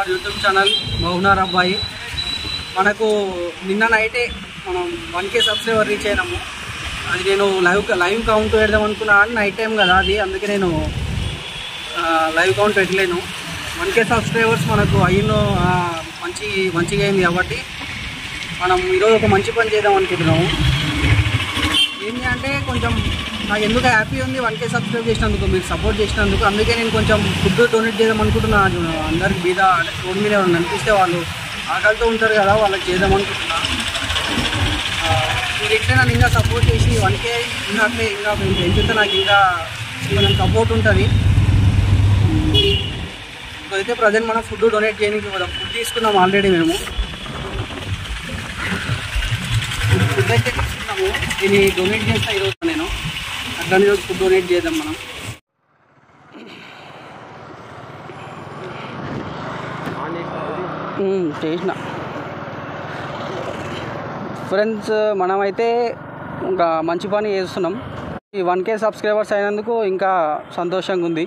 Our YouTube channel మౌనార్ అబ్బాయి మనకు నిన్న నైటే మనం వన్ కే సబ్స్క్రైబర్ రీచ్ అయినాము అది నేను లైవ్ లైవ్ కౌంట్ పెడదాం అనుకున్నా కానీ నైట్ టైం కదా అది అందుకే నేను ఆ, లైవ్ కౌంట్ పెట్టలేను వన్ కే సబ్స్క్రైబర్స్ మనకు అయిన మంచి మంచిగా అయింది కాబట్టి మనం ఈరోజు ఒక మంచి పని చేద్దాం అనుకుంటున్నాము ఏంటి అంటే కొంచెం నాకు ఎందుకు హ్యాపీ ఉంది వన్ కే సబ్స్క్రైబ్ చేసినందుకు మీరు సపోర్ట్ చేసినందుకు అందుకే నేను కొంచెం ఫుడ్ డొనేట్ చేద్దాం అనుకుంటున్నా అందరికి బీద అంటే రోడ్డు మీద ఎవరైనా అనిపిస్తే వాళ్ళు ఆకలితో ఉంటారు కదా వాళ్ళకి చేద్దాం అనుకుంటున్నా ఆ, మీరు ఇట్లా నన్ను ఇంకా సపోర్ట్ చేసి వన్ కే ఇంకా అట్లే ఇంకా మేము పెంచితే నాకు ఇంకా కొంచెం సపోర్ట్ ఉంటుంది ఇప్పుడైతే ప్రజెంట్ మనం ఫుడ్ డొనేట్ చేయడానికి పోదాం ఫుడ్ తీసుకున్నాం ఆల్రెడీ మేము ఫుడ్ అయితే తీసుకున్నాము దీన్ని డొనేట్ చేస్తా ఈరోజు నేను అట్లానే ఈరోజు ఫుడ్ డొనేట్ చేద్దాం మనం ఉమ్, చేసిన ఫ్రెండ్స్ మనమైతే ఇంకా మంచి పని చేస్తున్నాం ఈ వన్ కే సబ్స్క్రైబర్స్ అయినందుకు ఇంకా సంతోషంగా ఉంది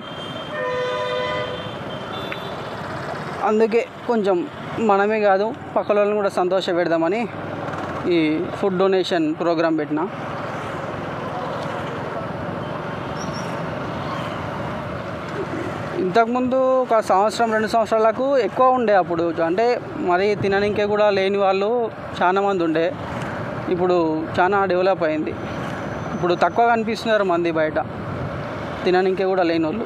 అందుకే కొంచెం మనమే కాదు పక్కల వాళ్ళని కూడా సంతోష పెడదామని ఈ ఫుడ్ డొనేషన్ ప్రోగ్రాం పెట్టిన ఇంతకుముందు ఒక సంవత్సరం రెండు సంవత్సరాలకు ఎక్కువ ఉండే అప్పుడు అంటే మరి తినడానికి కూడా లేని వాళ్ళు చాలా మంది ఉండే ఇప్పుడు చాలా డెవలప్ అయింది ఇప్పుడు తక్కువ కనిపిస్తున్నారు మంది బయట తినడానికి కూడా లేని వాళ్ళు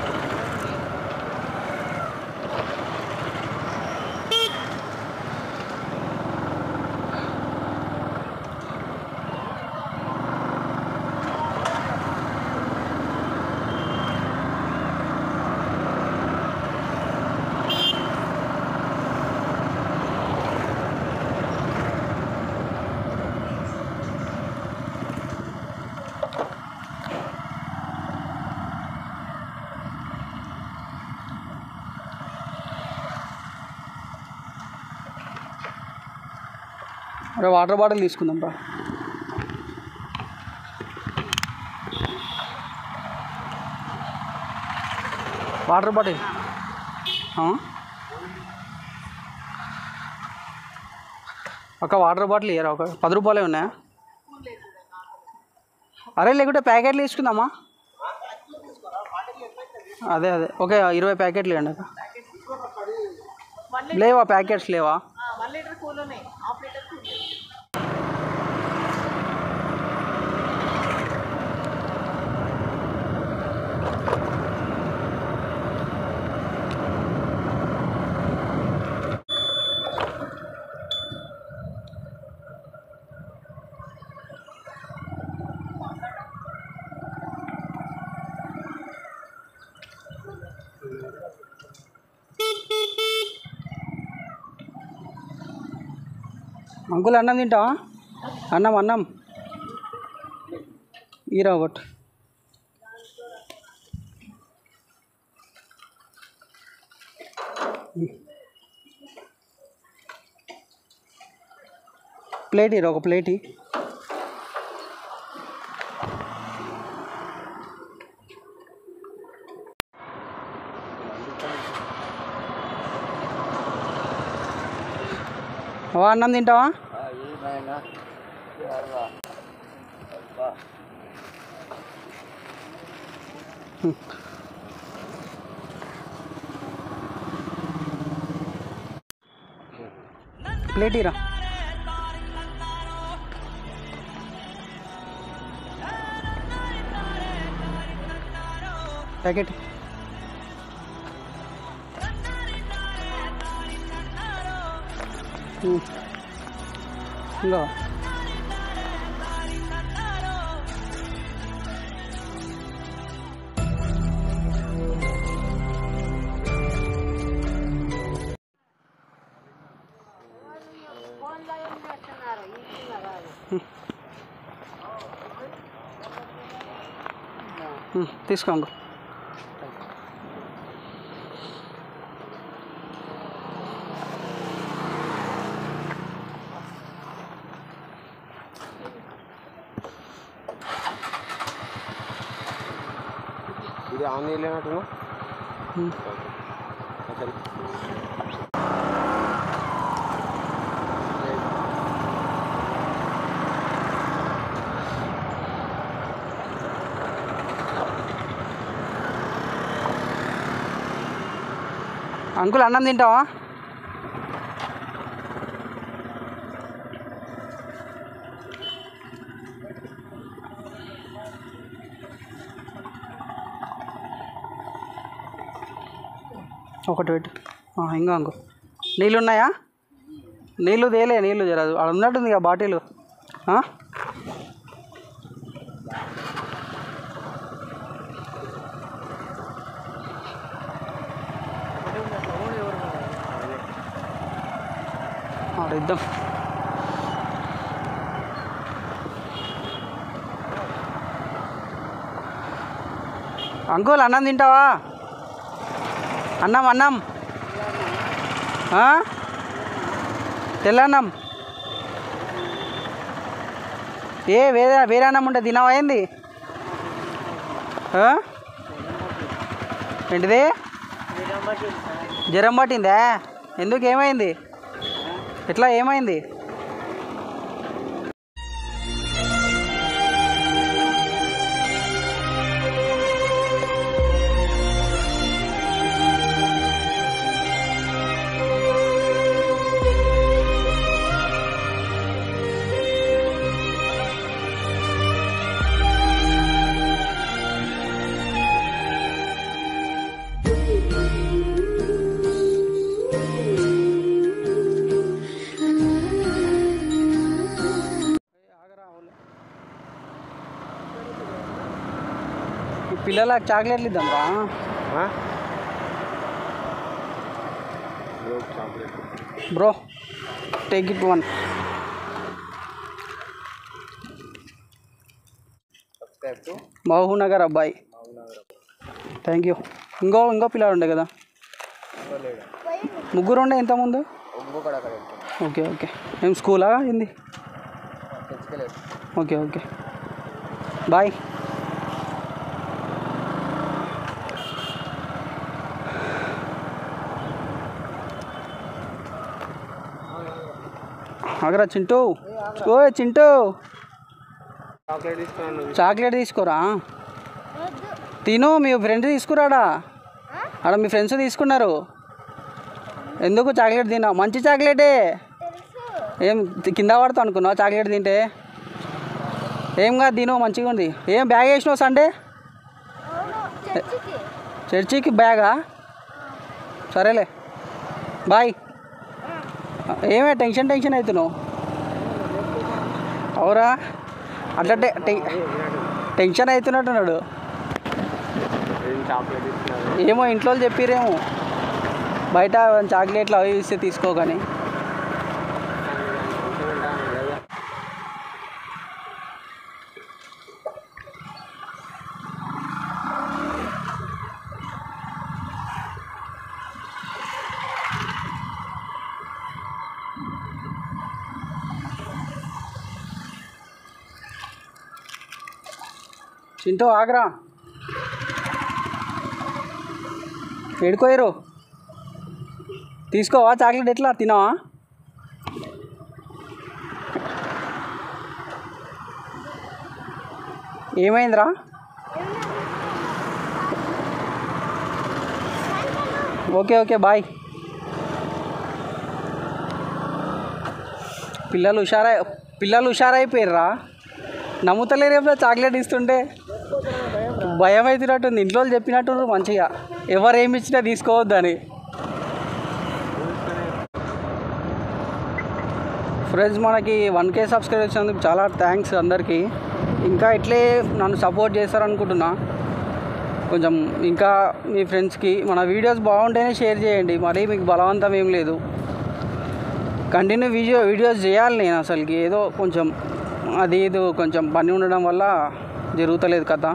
అరే వాటర్ బాటిల్ తీసుకుందాం రా వాటర్ బాటిల్ ఆ? ఒక వాటర్ బాటిల్ ఇయ్యరా ఒక పది రూపాయలే ఉన్నాయా అరే లేకుంటే ప్యాకెట్లు తీసుకుందామా అదే అదే ఓకే ఇరవై ప్యాకెట్లు ఇవ్వండి అక్క లేవా ప్యాకెట్స్ లేవా వన్ లీటర్ కూల్ ఉన్నాయి హాఫ్ లీటర్ కూల్ అంకుల్ అన్నం తింటావా అన్నం అన్నం ఈరా ఒకటి ప్లేట్ ఇరా ఒక ప్లేట్ ఇ. అవా అన్నం తింటావా ప్లేట్ ఇరా ప్యాకెట్ ఉమ్. ఇంకో ఉమ్, తీసుకోండి ఇది ఆన్ చేయలేనట్టుగా ఉమ్. అసలు అంకుల్ అన్నం తింటావా ఒకటి పెట్టి ఆ, ఇంకా అంకు నీళ్ళు ఉన్నాయా నీళ్ళు తేలే నీళ్ళు జరదు అక్కడ ఉన్నట్టుంది ఇక బాటిల్ ఆ? ఆడ ఇద్దాం అంకుల్ అన్నం తింటావా అన్నం అన్నం ఆ? తెల్లన్నం ఏ వేరే వేరే అన్నం ఉంటే తినవా ఏంది ఆ? ఏంటిది జ్వరం పట్టిందా ఎందుకు ఏమైంది ఎట్లా ఏమైంది ఈ పిల్లలకు చాక్లెట్లు ఇద్దాం రా bro take it one Mahabubnagar అబ్బాయి థ్యాంక్ యూ ఇంకో ఇంకో పిల్లాడు ఉండే కదా ముగ్గురు ఉండే ఇంతకుముందు ఓకే ఓకే ఏం స్కూలా ఏంది ఓకే ఓకే బాయ్ ఆగరా చింటూ ఓ చింటూ చాక్లెట్ తీసుకున్నాను చాక్లెట్ తీసుకోరా తిను మీ ఫ్రెండ్స్ తీసుకురాడా ఆడ మీ ఫ్రెండ్స్ తీసుకున్నారు ఎందుకు చాక్లెట్ తిన్నావు మంచి చాక్లెటే ఏం తి- కింద పడతావు అనుకున్నావు చాక్లెట్ తింటే ఏం కాదు తిను మంచిగా ఉంది ఏం బ్యాగ్ వేసినావు సండే చర్చికి బ్యాగా సరేలే బాయ్ ఏమే టెన్షన్ టెన్షన్ అవుతున్నావు అవురా అట్లా టె- టె- టెన్షన్ అవుతున్నట్టున్నాడు ఏం చాక్లెట్ తీసుకున్నాను ఏమో ఇంట్లో వాళ్ళు చెప్పిరేమో బయట చాక్లెట్లు అవి ఇస్తే తీసుకోకని చింటూ ఆగ్రా ఎడుకోయరు తీసుకోవా చాక్లెట్ ఎట్లా తినవా ఏమైందిరా ఓకే ఓకే బాయ్ పిల్లలు హుషారై పిల్లలు హుషారైపోయారా నమ్ముతలేరేమో చాక్లెట్ ఇస్తుంటే భయం అవుతున్నట్టుంది ఇంట్లో వాళ్ళు చెప్పినట్టు మంచిగా ఎవరు ఏమి ఇచ్చినా తీసుకోవద్దని ఫ్రెండ్స్ మనకి వన్ కే సబ్స్క్రైబ్ వచ్చినందుకు చాలా థ్యాంక్స్ అందరికీ ఇంకా ఇట్లే నన్ను సపోర్ట్ చేస్తారనుకుంటున్నా కొంచెం ఇంకా మీ ఫ్రెండ్స్కి మన వీడియోస్ బాగుంటేనే షేర్ చేయండి మరీ మీకు బలవంతం ఏం లేదు కంటిన్యూ వీడియో వీడియోస్ చేయాలి నేను అసలుకి ఏదో కొంచెం అది ఏదో కొంచెం పని ఉండడం వల్ల జరుగుతలేదు కథ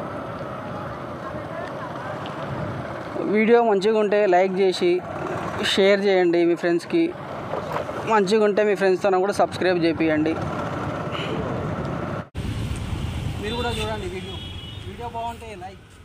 వీడియో మంచిగా ఉంటే లైక్ చేసి షేర్ చేయండి మీ ఫ్రెండ్స్కి మంచిగా ఉంటే మీ ఫ్రెండ్స్తో కూడా సబ్స్క్రైబ్ చేపియండి మీరు కూడా చూడండి వీడియో వీడియో బాగుంటే లైక్